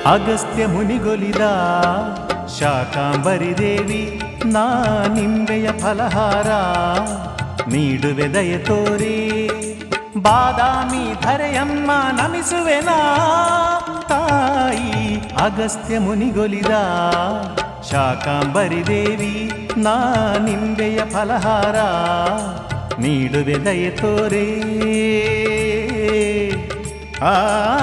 ಅಗಸ್ತ್ಯ ಮುನಿಗೊಲಿದ ಶಾಕಾಂಬರಿ ದೇವಿ ನಾ ನಿಂಬೆಯ ಫಲಹಾರ ನೀಡುವೆ ದಯೆ ತೋರಿ ಬಾದಾಮಿ ಧರೆಯಮ್ಮ ನಮಿಸುವೆನಾ ತಾಯಿ ಅಗಸ್ತ್ಯ ಮುನಿಗೊಲಿದ ಶಾಕಾಂಬರಿ ದೇವಿ ನಾ ನಿಂಬೆಯ ಫಲಹಾರ ನೀಡುವೆ ದಯೆ ತೋರೇ ಆ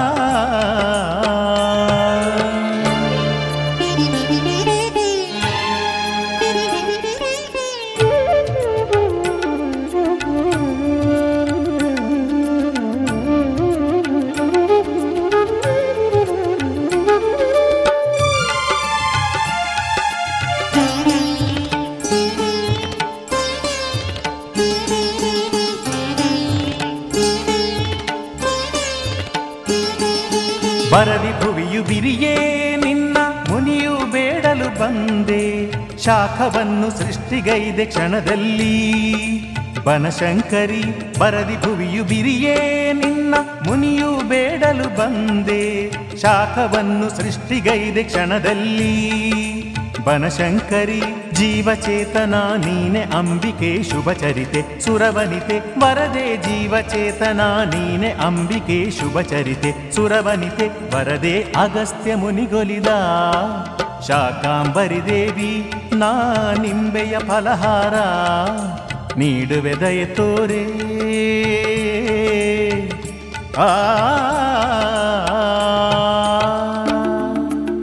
ಬರದಿ ಭುವಿಯು ಬಿರಿಯೇ ನಿನ್ನ ಮುನಿಯು ಬೇಡಲು ಬಂದೆ ಶಾಖವನ್ನು ಸೃಷ್ಟಿಗೈದೆ ಕ್ಷಣದಲ್ಲಿ ಬನಶಂಕರಿ ಬರದಿ ಭುವಿಯು ಬಿರಿಯೇ ನಿನ್ನ ಮುನಿಯು ಬೇಡಲು ಬಂದೆ ಶಾಖವನ್ನು ಸೃಷ್ಟಿಗೈದೆ ಕ್ಷಣದಲ್ಲಿ ಬನಶಂಕರಿ ಜೀವಚೇತನ ನೀನೆ ಅಂಬಿಕೆ ಶುಭಚರಿತೆ ಸುರವನಿತೆ ವರದೆ ಜೀವಚೇತನ ನೀನೆ ಅಂಬಿಕೆ ಶುಭಚರಿತೆ ಸುರವನಿತೆ ವರದೆ ಅಗಸ್ತ್ಯ ಮುನಿಗೊಲಿದ ಶಾಕಾಂಬರಿ ದೇವಿ ನಾ ನಿಂಬೆಯ ಫಲಹಾರ ನೀಡುವೆ ದಯೆ ತೋರೇ ಆ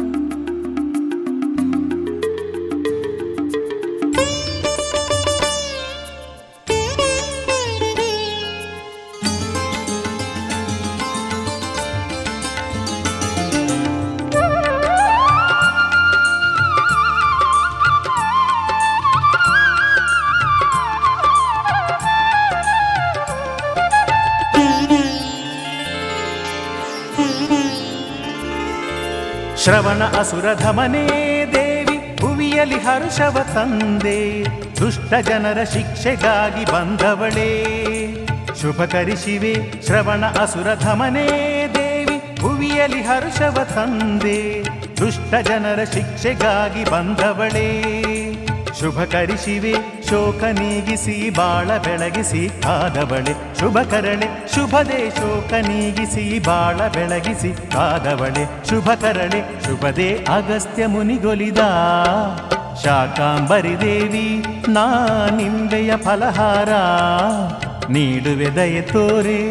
ಶ್ರವಣ ಅಸುರಧಮನೇ ದೇವಿ ಭುವಿಯಲ್ಲಿ ಹರ್ಷವ ತಂದೆ ದುಷ್ಟ ಜನರ ಶಿಕ್ಷೆಗಾಗಿ ಬಂದವಳೇ ಶುಭಕರಿಸಿವೆ ಶ್ರವಣ ಅಸುರಧಮನೇ ದೇವಿ ಭುವಿಯಲ್ಲಿ ಹರ್ಷವ ತಂದೆ ದುಷ್ಟ ಜನರ ಶಿಕ್ಷೆಗಾಗಿ ಬಂದವಳೇ ಶುಭಕರಿಸಿವೆ ಶೋಕ ನೀಗಿಸಿ ಬಾಳ ಬೆಳಗಿಸಿ ಕಾದವಳೆ ಶುಭ ಕರಳೆ ಶುಭದೇ ಶೋಕ ನೀಗಿಸಿ ಬಾಳ ಬೆಳಗಿಸಿ ಕಾದವಳೆ ಶುಭ ಕರಳೆ ಶುಭದೇ ಅಗಸ್ತ್ಯ ಮುನಿಗೊಲಿದ ಶಾಕಾಂಬರಿ ದೇವಿ ನಾ ನಿಂಬೆಯ ಫಲಹಾರ ನೀಡುವೆ ದಯೆ ತೋರೇ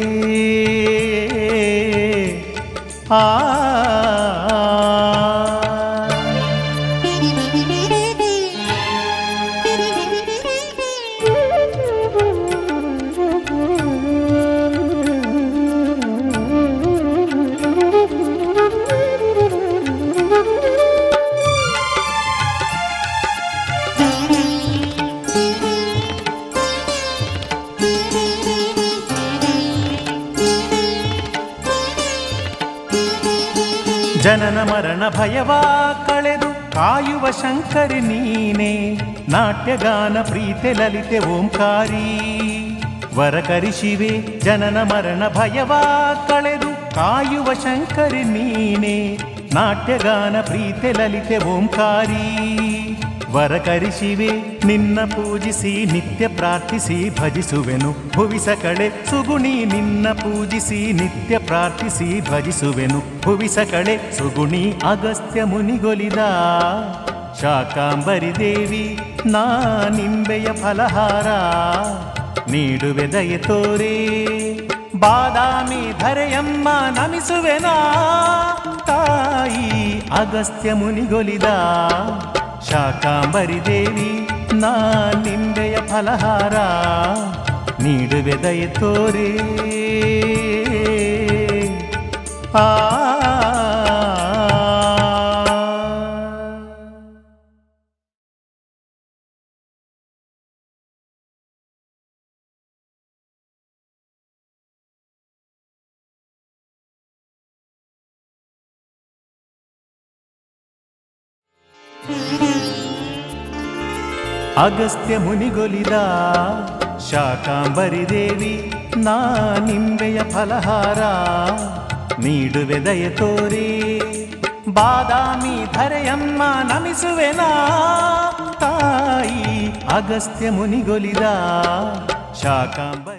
ಆ ಜನನ ಮರಣ ಭಯವ ಕಳೆದು ಕಾಯುವ ಶಂಕರಿ ನೀನೆ ನಾಟ್ಯಗಾನ ಪ್ರೀತೆ ಲಲಿತೆ ಓಂಕಾರಿ ವರಕರಿಸಿವೆ ಜನನ ಮರಣ ಭಯವ ಕಳೆದು ಕಾಯುವ ಶಂಕರಿ ನೀನೆ ನಾಟ್ಯಗಾನ ಪ್ರೀತೆ ಲಲಿತೆ ಓಂಕಾರಿ ವರಕರಿಸಿವೆ ನಿನ್ನ ಪೂಜಿಸಿ ನಿತ್ಯ ಪ್ರಾರ್ಥಿಸಿ ಭಜಿಸುವೆನು ಭುವಿಸ ಕಳೆ ಸುಗುಣಿ ನಿನ್ನ ಪೂಜಿಸಿ ನಿತ್ಯ ಪ್ರಾರ್ಥಿಸಿ ಭಜಿಸುವೆನು ಭುವಿಸ ಕಳೆ ಸುಗುಣಿ ಅಗಸ್ತ್ಯ ಮುನಿಗೊಲಿದ ಶಾಕಾಂಬರಿ ದೇವಿ ನಾ ನಿಂಬೆಯ ಫಲಹಾರ ನೀಡುವೆ ದಯೆ ತೋರೇ ಬಾದಾಮಿ ಧರೆಯಮ್ಮ ನಮಿಸುವೆನಾ ತಾಯಿ ಅಗಸ್ತ್ಯ ಮುನಿಗೊಲಿದ ಶಾಕಾಂಬರಿ ದೇವಿ ನಾ ನಿಂಬೆಯ ಫಲಹಾರ ನೀಡುವೆ ದಯೆ ತೋರೇ ಆ ಅಗಸ್ತ್ಯ ಮುನಿಗೊಲಿದ ಶಾಕಾಂಬರಿ ದೇವಿ ನಾ ನಿಂಬೆಯ ಫಲಹಾರ ನೀಡುವೆ ದಯೆ ತೋರಿ ಬಾದಾಮಿ ಧರೆಯಮ್ಮ ನಮಿಸುವೆನಾ ತಾಯಿ ಅಗಸ್ತ್ಯ ಮುನಿಗೊಲಿದ ಶಾಕಾಂಬ